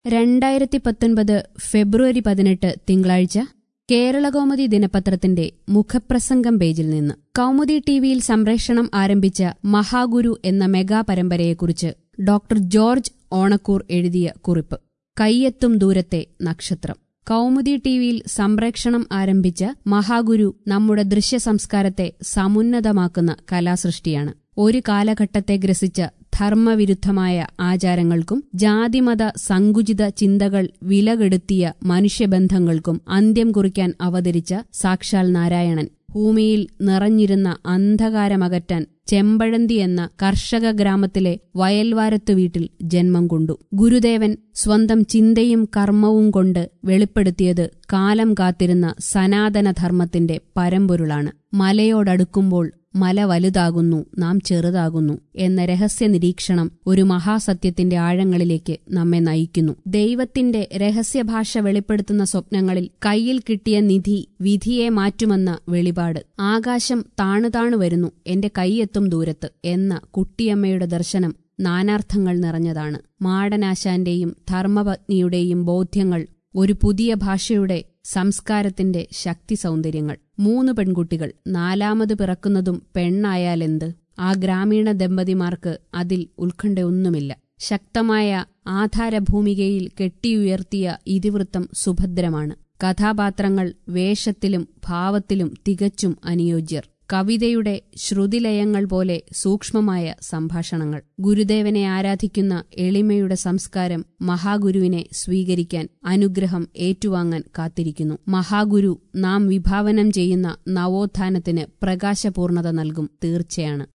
രണ്ടായിരത്തി പത്തൊൻപത് ഫെബ്രുവരി പതിനെട്ട് തിങ്കളാഴ്ച കേരളകൗമുദി ദിനപത്രത്തിന്റെ മുഖപ്രസംഗം പേജിൽ നിന്ന് കൗമുദി ടിവിയിൽ സംപ്രേഷണം ആരംഭിച്ച മഹാഗുരു എന്ന മെഗാ പരമ്പരയെക്കുറിച്ച് ഡോക്ടർ ജോർജ് ഓണക്കൂർ എഴുതിയ കുറിപ്പ് കയ്യെത്തും ദൂരത്തെ നക്ഷത്രം കൗമുദി ടിവിയിൽ സംപ്രേക്ഷണം ആരംഭിച്ച മഹാഗുരു നമ്മുടെ ദൃശ്യ സംസ്കാരത്തെ സമുന്നതമാക്കുന്ന കലാസൃഷ്ടിയാണ് ഒരു കാലഘട്ടത്തെ ഗ്രസിച്ച ധർമ്മവിരുദ്ധമായ ആചാരങ്ങൾക്കും ജാതിമത സങ്കുചിത ചിന്തകൾ വിലകെടുത്തിയ മനുഷ്യബന്ധങ്ങൾക്കും അന്ത്യം കുറിക്കാൻ അവതരിച്ച സാക്ഷാൽ നാരായണൻ ഭൂമിയിൽ നിറഞ്ഞിരുന്ന അന്ധകാരമകറ്റാൻ ചെമ്പഴന്തി എന്ന കർഷക ഗ്രാമത്തിലെ വയൽവാരത്തു വീട്ടിൽ ജന്മം കൊണ്ടു ഗുരുദേവൻ സ്വന്തം ചിന്തയും കർമ്മവും കൊണ്ട് വെളിപ്പെടുത്തിയത് കാലം കാത്തിരുന്ന സനാതനധർമ്മത്തിന്റെ പരമ്പൊരുളാണ് മലയോടടുക്കുമ്പോൾ മല വലുതാകുന്നു നാം ചെറുതാകുന്നു എന്ന രഹസ്യ നിരീക്ഷണം ഒരു മഹാസത്യത്തിന്റെ ആഴങ്ങളിലേക്ക് നമ്മെ നയിക്കുന്നു ദൈവത്തിന്റെ രഹസ്യഭാഷ വെളിപ്പെടുത്തുന്ന സ്വപ്നങ്ങളിൽ കയ്യിൽ കിട്ടിയ നിധി വിധിയെ മാറ്റുമെന്ന വെളിപാട് ആകാശം താണുതാണു വരുന്നു എന്റെ കൈയെത്തും ദൂരത്ത് എന്ന കുട്ടിയമ്മയുടെ ദർശനം നാനാർത്ഥങ്ങൾ നിറഞ്ഞതാണ് മാടനാശാന്റെയും ധർമ്മപത്നിയുടെയും ബോധ്യങ്ങൾ ഒരു പുതിയ ഭാഷയുടെ സംസ്കാരത്തിന്റെ ശക്തി സൗന്ദര്യങ്ങൾ മൂന്ന് പെൺകുട്ടികൾ നാലാമത് പിറക്കുന്നതും പെണ്ണായാലെന്ത് ആ ഗ്രാമീണ ദമ്പതിമാർക്ക് അതിൽ ഉത്കണ്ഠയൊന്നുമില്ല ശക്തമായ ആധാരഭൂമികയിൽ കെട്ടിയുയർത്തിയ ഇതിവൃത്തം സുഭദ്രമാണ് കഥാപാത്രങ്ങൾ വേഷത്തിലും ഭാവത്തിലും തികച്ചും അനുയോജ്യർ കവിതയുടെ ശ്രുതിലയങ്ങൾ പോലെ സൂക്ഷ്മമായ സംഭാഷണങ്ങൾ ഗുരുദേവനെ ആരാധിക്കുന്ന എളിമയുടെ സംസ്കാരം മഹാഗുരുവിനെ സ്വീകരിക്കാൻ അനുഗ്രഹം ഏറ്റുവാങ്ങാൻ കാത്തിരിക്കുന്നു മഹാഗുരു നാം വിഭാവനം ചെയ്യുന്ന നവോത്ഥാനത്തിന് പ്രകാശപൂർണത നൽകും തീർച്ചയാണ്